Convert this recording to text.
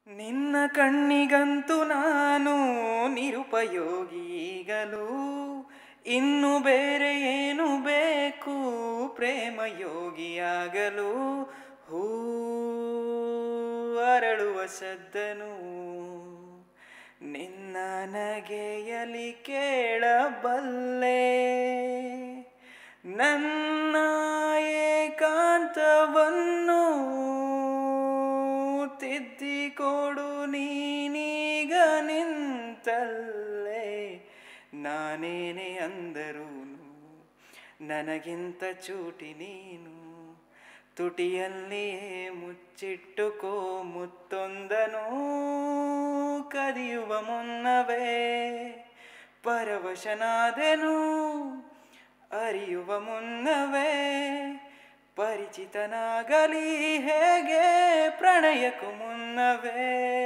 ನಿನ್ನ ಕಣ್ಣಿಗಂತೂ ನಾನು ನಿರುಪಯೋಗಿ ಈಗಲೂ ಇನ್ನು ಬೇರೆ ಏನು ಬೇಕು ಪ್ರೇಮ ಯೋಗಿಯಾಗಲು ಹೂ ಅರಳುವ ಸದ್ದನು ನಿನ್ನ ನಗೆಯಲಿ ಕೇಳಬಲ್ಲೆ ನನ್ನ ಏಕಾಂತವನ್ನು ತಿದ್ದಿಕೊಡು ನೀನೀಗ ನಿಂತಲ್ಲೇ ನಾನೇನೆ ಅಂದರು ನನಗಿಂತ ಚೂಟಿ ನೀನು ತುಟಿಯಲ್ಲಿಯೇ ಮುಚ್ಚಿಟ್ಟುಕೋ ಮುತ್ತೊಂದನು ಕದಿಯುವ ಮುನ್ನವೇ ಪರವಶನಾದೆನು ಅರಿಯುವ ಮುನ್ನವೇ ಪರಿಚಿತನಾಗಲಿ ಹೇಗೆ ಪ್ರಣಯಕ್ಕೂ ಮುನ್ನವೇ